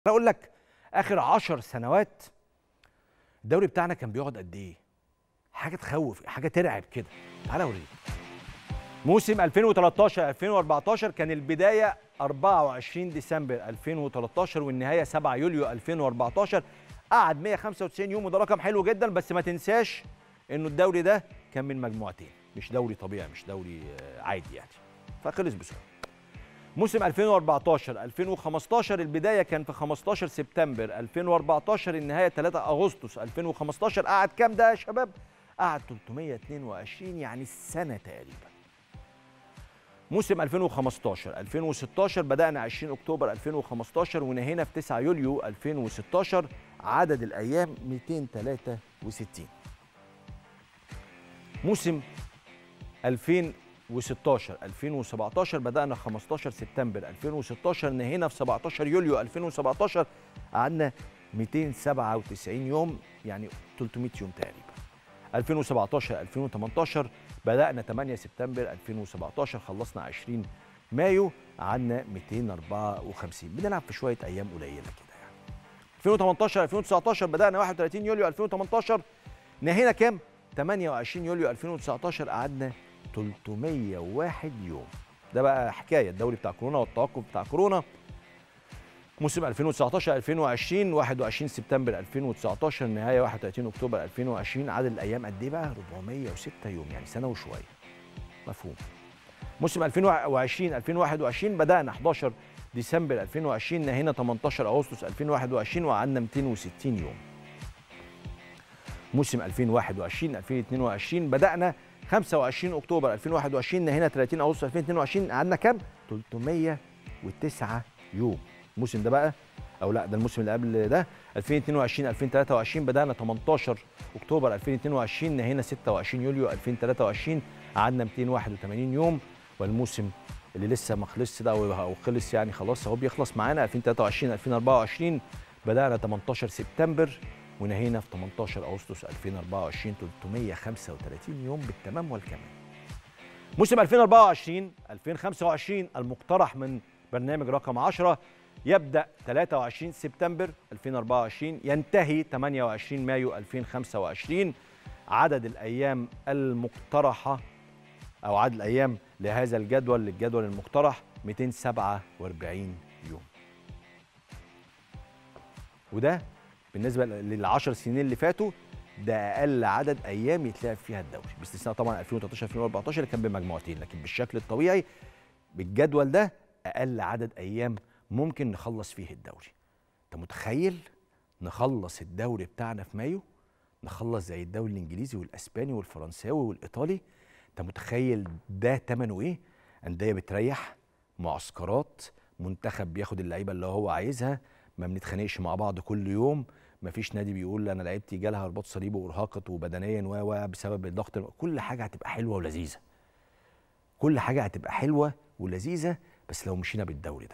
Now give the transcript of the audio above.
انا اقول لك اخر عشر سنوات الدوري بتاعنا كان بيقعد قد ايه حاجه تخوف حاجه ترعب كده تعالى اوريك موسم 2013 2014 كان البدايه 24 ديسمبر 2013 والنهايه 7 يوليو 2014 قعد 195 يوم وده رقم حلو جدا بس ما تنساش انه الدوري ده كان من مجموعتين مش دوري طبيعي مش دوري آه، عادي يعني فخلص بسرعه موسم 2014 2015 البدايه كان في 15 سبتمبر 2014 النهايه 3 اغسطس 2015 قعد كام ده يا شباب قعد 322 يعني السنه تقريبا موسم 2015 2016 بدأنا 20 أكتوبر 2015 ونهينا في 9 يوليو 2016 عدد الأيام 263 موسم 2016 2017 بدأنا 15 سبتمبر 2016 نهينا في 17 يوليو 2017 قعدنا 297 يوم يعني 300 يوم تقريبا 2017 2018 بدأنا 8 سبتمبر 2017 خلصنا 20 مايو قعدنا 254 بنلعب في شوية أيام قليلة كده يعني 2018 2019 بدأنا 31 يوليو 2018 نهينا كام؟ 28 يوليو 2019 قعدنا 301 يوم ده بقى حكاية الدوري بتاع كورونا والتوقف بتاع كورونا موسم 2019 2020 21 سبتمبر 2019 النهايه 31 اكتوبر 2020 عدد الايام قد ايه بقى 406 يوم يعني سنه وشويه مفهوم موسم 2020 2021 بدانا 11 ديسمبر 2020 نهينا 18 اغسطس 2021 وقعدنا 260 يوم موسم 2021 2022 بدانا 25 اكتوبر 2021 نهينا 30 اغسطس 2022 قعدنا كام 309 يوم الموسم ده بقى او لا ده الموسم اللي قبل ده 2022 2023 بدانا 18 اكتوبر 2022 نهينا 26 يوليو 2023 قعدنا 281 يوم والموسم اللي لسه ما خلصش ده او أو خلص يعني خلاص اهو بيخلص معانا 2023 2024 بدانا 18 سبتمبر ونهينا في 18 اغسطس 2024 335 يوم بالتمام والكمال موسم 2024 2025 المقترح من برنامج رقم 10 يبدأ 23 سبتمبر 2024 ينتهي 28 مايو 2025 عدد الأيام المقترحة أو عدد الأيام لهذا الجدول للجدول المقترح 247 يوم وده بالنسبة للعشر سنين اللي فاتوا ده أقل عدد أيام يتلعب فيها الدوري باستثناء طبعا 2013 2014 اللي كان بمجموعتين لكن بالشكل الطبيعي بالجدول ده أقل عدد أيام ممكن نخلص فيه الدوري انت متخيل نخلص الدوري بتاعنا في مايو نخلص زي الدوري الانجليزي والاسباني والفرنساوي والايطالي انت متخيل ده ثمنه ايه انديه بتريح معسكرات منتخب بياخد اللعيبه اللي هو عايزها ما بنتخانقش مع بعض كل يوم ما فيش نادي بيقول انا لعيبتي جالها رباط صليبي وارهقت وبدنيا و و بسبب الضغط كل حاجه هتبقى حلوه ولذيذه كل حاجه هتبقى حلوه ولذيذه بس لو مشينا بالدوري ده